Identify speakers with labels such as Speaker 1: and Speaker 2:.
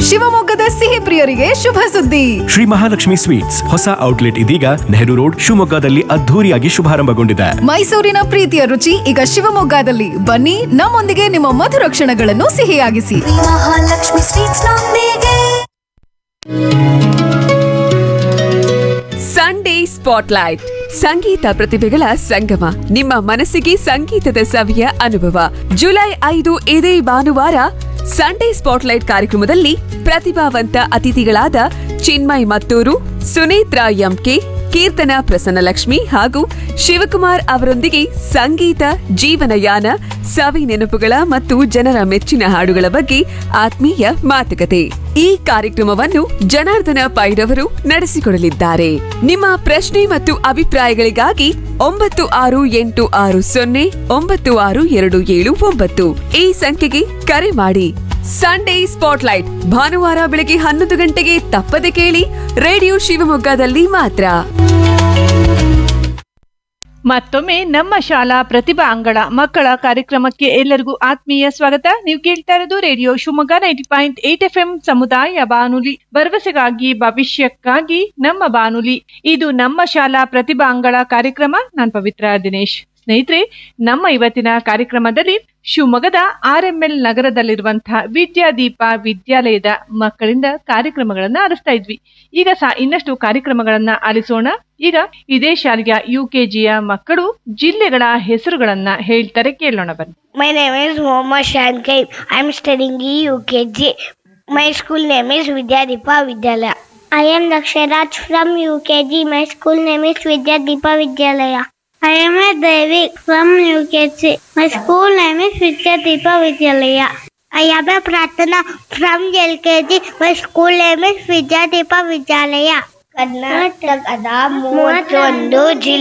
Speaker 1: ಶಿವಮೊಗ್ಗದ ಸಿಹಿ ಪ್ರಿಯರಿಗೆ ಶುಭ ಸುದ್ದಿ
Speaker 2: ಶ್ರೀ ಮಹಾಲಕ್ಷ್ಮಿ ಸ್ವೀಟ್ಸ್ ಹೊಸ ಔಟ್ಲೆಟ್ ಇದೀಗ ನೆಹರು ರೋಡ್ ಶಿವಮೊಗ್ಗದಲ್ಲಿ ಅದ್ಧೂರಿಯಾಗಿ ಶುಭಾರಂಭಗೊಂಡಿದೆ
Speaker 1: ಮೈಸೂರಿನ ಪ್ರೀತಿಯ ರುಚಿ ಈಗ ಶಿವಮೊಗ್ಗದಲ್ಲಿ ಬನ್ನಿ ನಮ್ಮೊಂದಿಗೆ ನಿಮ್ಮ ಮಧುರ ಕ್ಷಣಗಳನ್ನು ಸಿಹಿಯಾಗಿಸಿ
Speaker 3: ಮಹಾಲಕ್ಷ್ಮಿ ಸ್ವೀಟ್ಸ್ ನೊಂದಿಗೆ
Speaker 4: ಸಂಡೇ ಸ್ಪಾಟ್ಲೈಟ್ ಸಂಗೀತ ಪ್ರತಿಭೆಗಳ ಸಂಗಮ ನಿಮ್ಮ ಮನಸ್ಸಿಗೆ ಸಂಗೀತದ ಸವಿಯ ಅನುಭವ ಜುಲೈ ಐದು ಇದೇ ಭಾನುವಾರ ಸಂಡೇ ಸ್ಪಾಟ್ಲೈಟ್ ಕಾರ್ಯಕ್ರಮದಲ್ಲಿ ಪ್ರತಿಭಾವಂತ ಅತಿಥಿಗಳಾದ ಚಿನ್ಮಯ್ ಮತ್ತೂರು ಸುನೇತ್ರಾ ಎಂಕೆ ಕೀರ್ತನ ಪ್ರಸನ್ನಲಕ್ಷ್ಮಿ ಹಾಗೂ ಶಿವಕುಮಾರ್ ಅವರೊಂದಿಗೆ ಸಂಗೀತ ಜೀವನಯಾನ ಸವಿ ನೆನಪುಗಳ ಮತ್ತು ಜನರ ಮೆಚ್ಚಿನ ಹಾಡುಗಳ ಬಗ್ಗೆ ಆತ್ಮೀಯ ಮಾತುಕತೆ ಈ ಕಾರ್ಯಕ್ರಮವನ್ನು ಜನಾರ್ದನ ಪೈರವರು ನಡೆಸಿಕೊಡಲಿದ್ದಾರೆ ನಿಮ್ಮ ಪ್ರಶ್ನೆ ಮತ್ತು ಅಭಿಪ್ರಾಯಗಳಿಗಾಗಿ ಒಂಬತ್ತು ಆರು ಎಂಟು ಆರು ಸೊನ್ನೆ ಒಂಬತ್ತು ಆರು ಎರಡು ಏಳು ಒಂಬತ್ತು ಈ ಸಂಖ್ಯೆಗೆ ಕರೆ ಮಾಡಿ ಸಂಡೇ ಸ್ಪಾಟ್ಲೈಟ್ ಭಾನುವಾರ ಬೆಳಗ್ಗೆ ಹನ್ನೊಂದು ಗಂಟೆಗೆ ತಪ್ಪದೆ ಕೇಳಿ ರೇಡಿಯೋ ಶಿವಮೊಗ್ಗದಲ್ಲಿ ಮಾತ್ರ
Speaker 5: ಮತ್ತೊಮ್ಮೆ ನಮ್ಮ ಶಾಲಾ ಪ್ರತಿಭಾ ಅಂಗಳ ಮಕ್ಕಳ ಕಾರ್ಯಕ್ರಮಕ್ಕೆ ಎಲ್ಲರಿಗೂ ಆತ್ಮೀಯ ಸ್ವಾಗತ ನೀವು ಕೇಳ್ತಾ ಇರೋದು radio Shivamogga ninety point eight F M ಸಮುದಾಯ ಬಾನುಲಿ ಭರವಸೆಗಾಗಿ ಭವಿಷ್ಯಕ್ಕಾಗಿ ನಮ್ಮ ಬಾನುಲಿ ಇದು ನಮ್ಮ ಶಾಲಾ ಪ್ರತಿಭಾ ಅಂಗಳ ಕಾರ್ಯಕ್ರಮ ನಾನ್ ಪವಿತ್ರ ದಿನೇಶ್ ಸ್ನೇಹಿತರೆ ನಮ್ಮ ಇವತ್ತಿನ ಕಾರ್ಯಕ್ರಮದಲ್ಲಿ ಶಿವಮೊಗ್ಗದ ಆರ್ ಎಂ ಎಲ್ ನಗರದಲ್ಲಿರುವಂತಹ ವಿದ್ಯಾದೀಪ ವಿದ್ಯಾಲಯದ ಮಕ್ಕಳಿಂದ ಕಾರ್ಯಕ್ರಮಗಳನ್ನ ಆಲಿಸ್ತಾ ಇದ್ವಿ ಈಗ ಸಹ ಇನ್ನಷ್ಟು ಕಾರ್ಯಕ್ರಮಗಳನ್ನ ಆಲಿಸೋಣ ಈಗ ಇದೇ ಶಾಲೆಯ ಯು ಜಿಯ ಮಕ್ಕಳು ಜಿಲ್ಲೆಗಳ ಹೆಸರುಗಳನ್ನ ಹೇಳ್ತಾರೆ ಕೇಳೋಣ ಬನ್ನಿ
Speaker 6: My name is Mohammed Shankar. I'm studying in UKG. My school name is Vidyadeepa Vidyalaya. I am Daksharaj from UKG. My school name is Vidyadeepa Vidyalaya. I am a Devi from UKG. My school name is Vidyadeepa Vidyalaya. I am a Pratana from LKG. My school name is Vidyadeepa Vidyalaya. ಕರ್ನಾಟಕದ ಮೂವತ್ತೊಂದು ಜಿಲ್ಲೆ